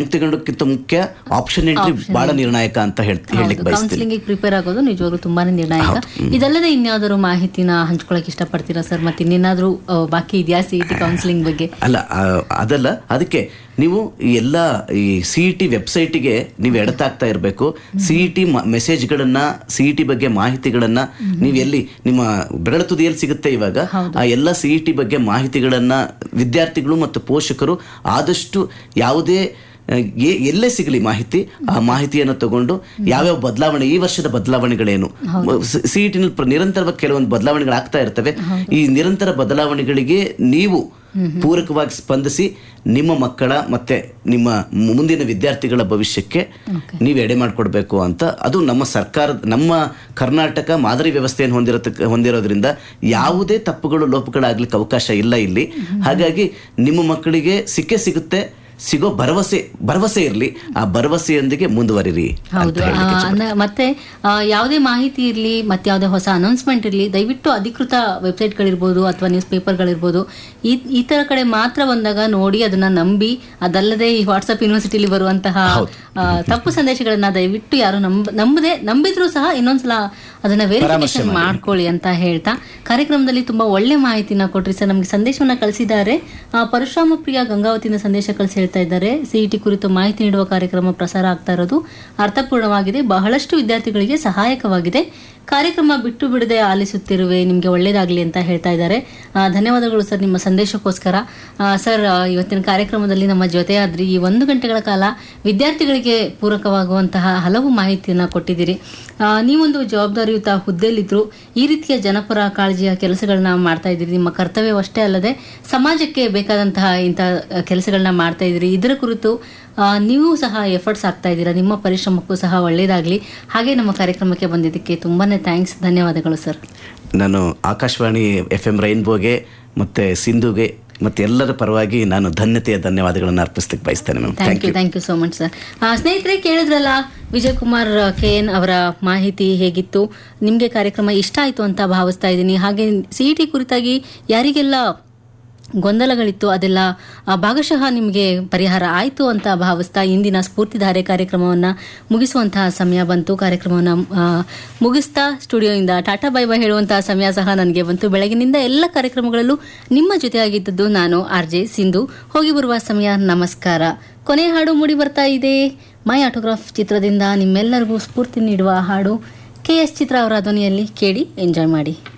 ತಗೊಂಡಕ್ಕಿಂತ ಮುಖ್ಯ option entry ಬಹಳ ನಿರ್ಣಾಯಕ ಅಂತ ಹೇಳ್ ಹೇಳಲಿಕ್ಕೆ ಬಯಸ್ತೀನಿ ಕೌನ್ಸಿಲಿಂಗ್ ಪ್ರಿಪೇರ್ ಆಗೋದು ನಿಜವಾಗ್ಲೂ ತುಂಬಾನೇ ನಿರ್ಣಾಯಕ ಇದಲ್ಲದೆ ಇನ್ಯಾವುದಾದ್ರು ಮಾಹಿತಿನ ಹಂಚ್ಕೊಳಕ್ ಇಷ್ಟಪಡ್ತೀರಾ ಸರ್ ಮತ್ತೆ ಇನ್ನೇನಾದ್ರೂ ಆ, ಬಾಕಿ ಇದೆಯಾ ಸಿ ಟಿ ಕೌನ್ಸಿಲಿಂಗ್ ಬಗ್ಗೆ ಅಲ್ಲ ಆ, ಅದಲ್ಲ ಅದಕ್ಕೆ ನೀವು ಈ ಎಲ್ಲ ಈ ಸಿ ಇ ಟಿ ವೆಬ್ಸೈಟಿಗೆ ನೀವು ಎಡತಾಗ್ತಾ ಇರಬೇಕು ಸಿ ಇ ಟಿ ಮೆಸೇಜ್ಗಳನ್ನ ಸಿ ಇ ಟಿ ಬಗ್ಗೆ ಮಾಹಿತಿಗಳನ್ನ ನೀವು ಎಲ್ಲಿ ನಿಮ್ಮ ಬೆರಳ ತುದಿಯಲ್ಲಿ ಸಿಗುತ್ತೆ ಇವಾಗ ಆ ಎಲ್ಲ ಸಿ ಇ ಟಿ ಬಗ್ಗೆ ಮಾಹಿತಿಗಳನ್ನ ವಿದ್ಯಾರ್ಥಿಗಳು ಮತ್ತು ಪೋಷಕರು ಆದಷ್ಟು ಯಾವುದೇ ಆ, ಎ- ಎಲ್ಲೇ ಸಿಗಲಿ ಮಾಹಿತಿ ಆ ಮಾಹಿತಿಯನ್ನು ತಗೊಂಡು ಯಾವ್ಯಾವ ಬದಲಾವಣೆ ಈ ವರ್ಷದ ಬದಲಾವಣೆಗಳೇನು ಸಿ ಇ ಟಿನಲ್ಲಿ ನಿರಂತರವಾಗಿ ಕೆಲವೊಂದು ಬದಲಾವಣೆಗಳು ಆಗ್ತಾ ಇರ್ತವೆ ಈ ನಿರಂತರ ಬದಲಾವಣೆಗಳಿಗೆ ನೀವು ಪೂರಕವಾಗಿ ಸ್ಪಂದಿಸಿ ನಿಮ್ಮ ಮಕ್ಕಳ ಮತ್ತೆ ನಿಮ್ಮ ಮುಂದಿನ ವಿದ್ಯಾರ್ಥಿಗಳ ಭವಿಷ್ಯಕ್ಕೆ ನೀವು ಎಡೆ ಮಾಡಿಕೊಡ್ಬೇಕು ಅಂತ ಅದು ನಮ್ಮ ಸರ್ಕಾರದ ನಮ್ಮ ಕರ್ನಾಟಕ ಮಾದರಿ ವ್ಯವಸ್ಥೆಯನ್ನು ಹೊಂದಿರತಕ್ಕ ಹೊಂದಿರೋದ್ರಿಂದ ಯಾವುದೇ ತಪ್ಪುಗಳು ಲೋಪಗಳಾಗ್ಲಿಕ್ಕೆ ಅವಕಾಶ ಇಲ್ಲ ಇಲ್ಲಿ ಹಾಗಾಗಿ ನಿಮ್ಮ ಮಕ್ಕಳಿಗೆ ಸಿಕ್ಕೇ ಸಿಗುತ್ತೆ ಸಿಗೋ ಭರವಸೆ ಭರವಸೆ ಇರಲಿ ಆ ಭರವಸೆಯೊಂದಿಗೆ ಮುಂದುವರಿರಿ ಹೌದು ಆ, ಅಂದ- ಮತ್ತೆ ಆ, ಯಾವುದೇ ಮಾಹಿತಿ ಇರಲಿ ಮತ್ತೆ ಯಾವುದೇ ಹೊಸ ಅನೌನ್ಸ್ಮೆಂಟ್ ಇರಲಿ ದಯವಿಟ್ಟು ಅಧಿಕೃತ ವೆಬ್ಸೈಟ್ಗಳಿರ್ಬೋದು ಅಥವಾ ನ್ಯೂಸ್ ಪೇಪರ್ಗಳಿರ್ಬೋದು ಈ ಈ ತರ ಕಡೆ ಮಾತ್ರ ಬಂದಾಗ ನೋಡಿ ಅದನ್ನ ನಂಬಿ ಅದಲ್ಲದೆ ಈ ವಾಟ್ಸ್ಆಪ್ ಯೂನಿವರ್ಸಿಟಿಲಿ ಬರುವಂತಹ ಆ, ತಪ್ಪು ಸಂದೇಶಗಳನ್ನ ದಯವಿಟ್ಟು ಯಾರು ನಂಬ ನಂಬದೆ ನಂಬಿದ್ರು ಸಹ ಇನ್ನೊಂದ್ಸಲ ಅದನ್ನ ವೆರಿಫಿಕೇಶನ್ ಮಾಡ್ಕೊಳ್ಳಿ ಅಂತ ಹೇಳ್ತಾ ಕಾರ್ಯಕ್ರಮದಲ್ಲಿ ತುಂಬಾ ಒಳ್ಳೆ ಮಾಹಿತಿನ ಕೊಟ್ರಿ ಸರ್ ನಮಗೆ ಸಂದೇಶವನ್ನ ಕಳಿಸಿದ್ದಾರೆ ಆ, ಪರಶುರಾಮ ಪ್ರಿಯ ಗಂಗಾವತಿಯಿಂದ ಸಂದೇಶ ಕಳಿಸಿ ಹೇಳ್ತಾ ಇದ್ದಾರೆ ಸಿಇಟಿ ಕುರಿತು ಮಾಹಿತಿ ನೀಡುವ ಕಾರ್ಯಕ್ರಮ ಪ್ರಸಾರ ಆಗ್ತಾ ಇರೋದು ಅರ್ಥಪೂರ್ಣವಾಗಿದೆ ಬಹಳಷ್ಟು ವಿದ್ಯಾರ್ಥಿಗಳಿಗೆ ಸಹಾಯಕವಾಗಿದೆ ಕಾರ್ಯಕ್ರಮ ಬಿಟ್ಟು ಬಿಡದೆ ಆಲಿಸುತ್ತಿರುವೆ ನಿಮಗೆ ಒಳ್ಳೇದಾಗ್ಲಿ ಅಂತ ಹೇಳ್ತಾ ಇದ್ದಾರೆ ಆ, ಧನ್ಯವಾದಗಳು ಸರ್ ನಿಮ್ಮ ಸಂದೇಶಕ್ಕೋಸ್ಕರ ಆ, ಸರ್ ಆ, ಇವತ್ತಿನ ಕಾರ್ಯಕ್ರಮದಲ್ಲಿ ನಮ್ಮ ಜೊತೆ ಆದ್ರಿ ಈ ಒಂದು ಗಂಟೆಗಳ ಕಾಲ ವಿದ್ಯಾರ್ಥಿಗಳಿಗೆ ಪೂರಕವಾಗುವಂತಹ ಹಲವು ಮಾಹಿತಿಯನ್ನ ಕೊಟ್ಟಿದ್ದೀರಿ ಆ, ನೀವೊಂದು ಜವಾಬ್ದಾರಿಯುತ ಹುದ್ದೆಯಲ್ಲಿದ್ರು ಈ ರೀತಿಯ ಜನಪರ ಕಾಳಜಿಯ ಕೆಲಸಗಳನ್ನ ಮಾಡ್ತಾ ಇದ್ದೀರಿ ನಿಮ್ಮ ಕರ್ತವ್ಯವಷ್ಟೇ ಅಲ್ಲದೆ ಸಮಾಜಕ್ಕೆ ಬೇಕಾದಂತಹ ಇಂಥ ಕೆಲಸಗಳನ್ನ ಮಾಡ್ತಾ ಇದ್ದೀರಿ ಇದರ ಕುರಿತು ಆ, ನೀವು ಸಹ ಎಫರ್ಟ್ಸ್ ಆಗ್ತಾ ಇದ್ದೀರಾ ನಿಮ್ಮ ಪರಿಶ್ರಮಕ್ಕೂ ಸಹ ಒಳ್ಳೇದಾಗ್ಲಿ ಹಾಗೆ ನಮ್ಮ ಕಾರ್ಯಕ್ರಮಕ್ಕೆ ಬಂದಿದ್ದಕ್ಕೆ ತುಂಬಾನೇ ಥ್ಯಾಂಕ್ಸ್ ಧನ್ಯವಾದಗಳು ಸರ್ ನಾನು ಆಕಾಶವಾಣಿ ಎಫ್ ಎಂ ರೈನ್ಬೋಗೆ ಮತ್ತೆ ಸಿಂಧುಗೆ ಮತ್ತೆ ಎಲ್ಲರ ಪರವಾಗಿ ನಾನು ಧನ್ಯತೆಯ ಧನ್ಯವಾದಗಳನ್ನು ಅರ್ಪಿಸ್ಲಿಕ್ಕೆ ಬಯಸ್ತೇನೆ ma'am thank you thank you so much sir ಸ್ನೇಹಿತರೆ ಕೇಳಿದ್ರಲ್ಲ ವಿಜಯ್ ಕುಮಾರ್ ಕೆ ಎನ್ ಅವರ ಮಾಹಿತಿ ಹೇಗಿತ್ತು ನಿಮಗೆ ಕಾರ್ಯಕ್ರಮ ಇಷ್ಟ ಆಯಿತು ಅಂತ ಭಾವಿಸ್ತಾ ಇದ್ದೀನಿ ಹಾಗೆ ಸಿ ಟಿ ಕುರಿತಾಗಿ ಯಾರಿಗೆಲ್ಲ ಗೊಂದಲಗಳಿತ್ತು ಅದೆಲ್ಲ ಆ, ಭಾಗಶಃ ನಿಮಗೆ ಪರಿಹಾರ ಆಯಿತು ಅಂತ ಭಾವಿಸ್ತಾ ಇಂದಿನ ಸ್ಫೂರ್ತಿಧಾರೆ ಕಾರ್ಯಕ್ರಮವನ್ನು ಮುಗಿಸುವಂತಹ ಸಮಯ ಬಂತು ಕಾರ್ಯಕ್ರಮವನ್ನು ಆ, ಮುಗಿಸ್ತಾ ಸ್ಟುಡಿಯೋಯಿಂದ ಟಾಟಾ ಬೈ ಬೈ ಹೇಳುವಂತಹ ಸಮಯ ಸಹ ನನಗೆ ಬಂತು ಬೆಳಗಿನಿಂದ ಎಲ್ಲ ಕಾರ್ಯಕ್ರಮಗಳಲ್ಲೂ ನಿಮ್ಮ ಜೊತೆಯಾಗಿದ್ದದ್ದು ನಾನು ಆರ್ ಜೆ ಸಿಂಧು ಹೋಗಿ ಬರುವ ಸಮಯ ನಮಸ್ಕಾರ ಕೊನೆ ಹಾಡು ಮೂಡಿ ಬರ್ತಾ ಇದೆ ಮೈ ಆಟೋಗ್ರಾಫ್ ಚಿತ್ರದಿಂದ ನಿಮ್ಮೆಲ್ಲರಿಗೂ ಸ್ಫೂರ್ತಿ ನೀಡುವ ಹಾಡು ಕೆ ಎಸ್ ಚಿತ್ರ ಅವರ ಧ್ವನಿಯಲ್ಲಿ ಕೇಳಿ ಎಂಜಾಯ್ ಮಾಡಿ